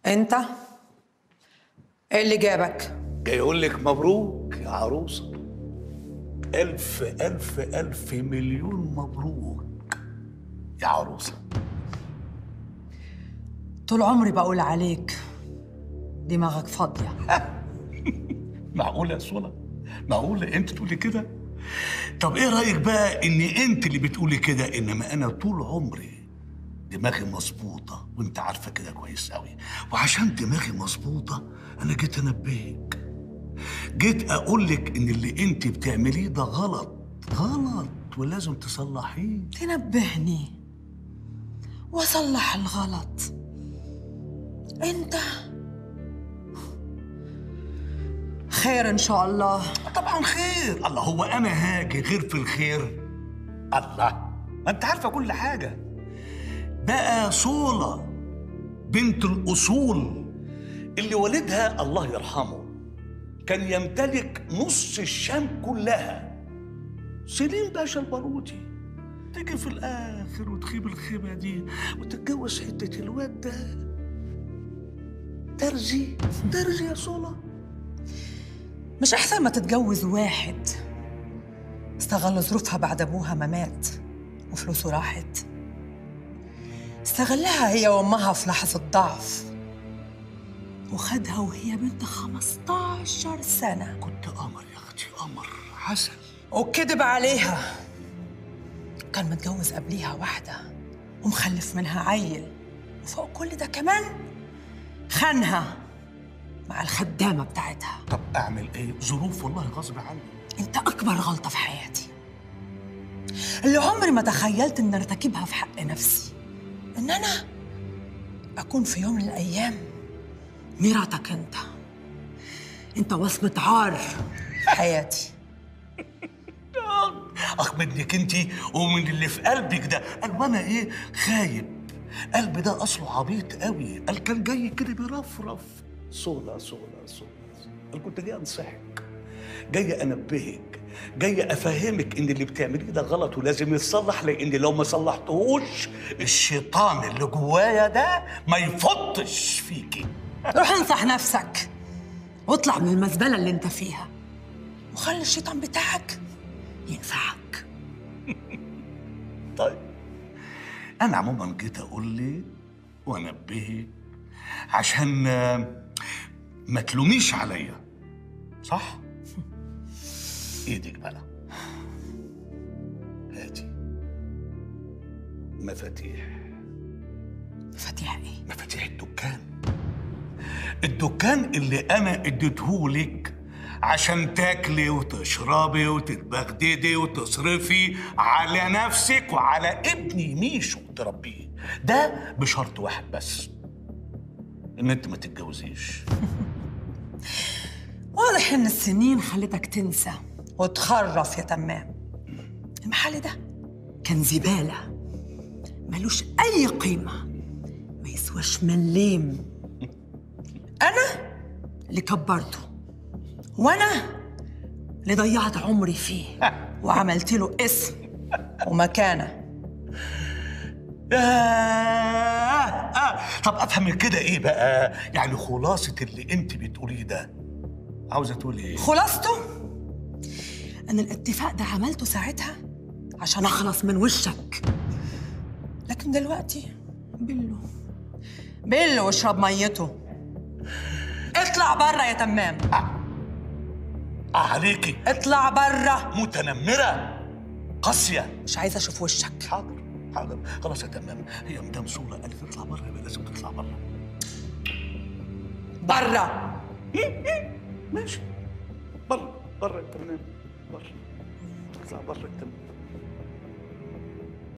انت ايه اللي جابك جاي اقول لك مبروك يا عروسه الف الف الف مليون مبروك يا عروسه طول عمري بقول عليك دماغك فاضيه معقوله يا سولا معقوله انت تقولي كده طب ايه رايك بقى ان انت اللي بتقولي كده انما انا طول عمري دماغي مظبوطه وانت عارفه كده كويس قوي وعشان دماغي مظبوطه انا جيت انبهك جيت اقول لك ان اللي انت بتعمليه ده غلط غلط ولازم تصلحيه تنبهني واصلح الغلط انت خير ان شاء الله طبعا خير الله هو انا هاجي غير في الخير الله ما انت عارفه كل حاجه بقى صوله بنت الاصول اللي والدها الله يرحمه كان يمتلك نص الشام كلها سليم باشا البارودي تيجي في الاخر وتخيب الخيبه دي وتتجوز حته الواد ده ترزي ترزي يا صوله مش احسن ما تتجوز واحد استغل ظروفها بعد ابوها ما مات وفلوسه راحت استغلها هي وامها في لحظة ضعف وخدها وهي بنت 15 سنة كنت قمر يا اختي قمر عسل وكذب عليها كان متجوز قبليها واحدة ومخلف منها عيل وفوق كل ده كمان خانها مع الخدامة بتاعتها طب اعمل ايه ظروف والله غصب عني انت اكبر غلطة في حياتي اللي عمري ما تخيلت ان ارتكبها في حق نفسي ان انا اكون في يوم من الايام مراتك انت انت وصمة عار في حياتي اخ منك انت ومن اللي في قلبك ده قال وانا ايه خايب قلبي ده اصله عبيط قوي قال كان جاي كده بيرفرف صولا صولا صولا قال كنت جاي انصحك جاي انبهك جاي افهمك ان اللي بتعمليه ده غلط ولازم يتصلح لان لو ما صلحتهوش الشيطان اللي جوايا ده ما يفطش فيكي روح انصح نفسك واطلع من المزبلة اللي انت فيها وخلي الشيطان بتاعك ينفعك طيب انا عموما جيت اقول لك وانبهك عشان آه، ما تلوميش عليا صح ايدك بقى هاتي مفاتيح مفاتيح ايه مفاتيح الدكان الدكان اللي انا اديتهولك عشان تاكلي وتشربي وتتبغددي وتصرفي على نفسك وعلى ابني ميشو تربيه ده بشرط واحد بس ان انت ما تتجوزيش واضح ان السنين خلتك تنسى وتخرف يا تمام المحل ده كان زبالة ملوش أي قيمة ما يسواش مليم أنا اللي كبرته وأنا اللي ضيعت عمري فيه وعملت له اسم ومكانة آه آه طب افهم من كده ايه بقى يعني خلاصه اللي انت بتقوليه ده عاوزه تقولي ايه خلاصته أن الاتفاق ده عملته ساعتها عشان أخلص من وشك لكن دلوقتي بلو بلو واشرب ميته اطلع برا يا تمام آه عليكي اطلع برا متنمره قاسيه مش عايزة أشوف وشك حاضر حاضر خلاص يا تمام هي مدام صوره قالت تطلع بره يبقى لازم تطلع بره برا ماشي بره بره يا تمام بره تطلع بره يا تمام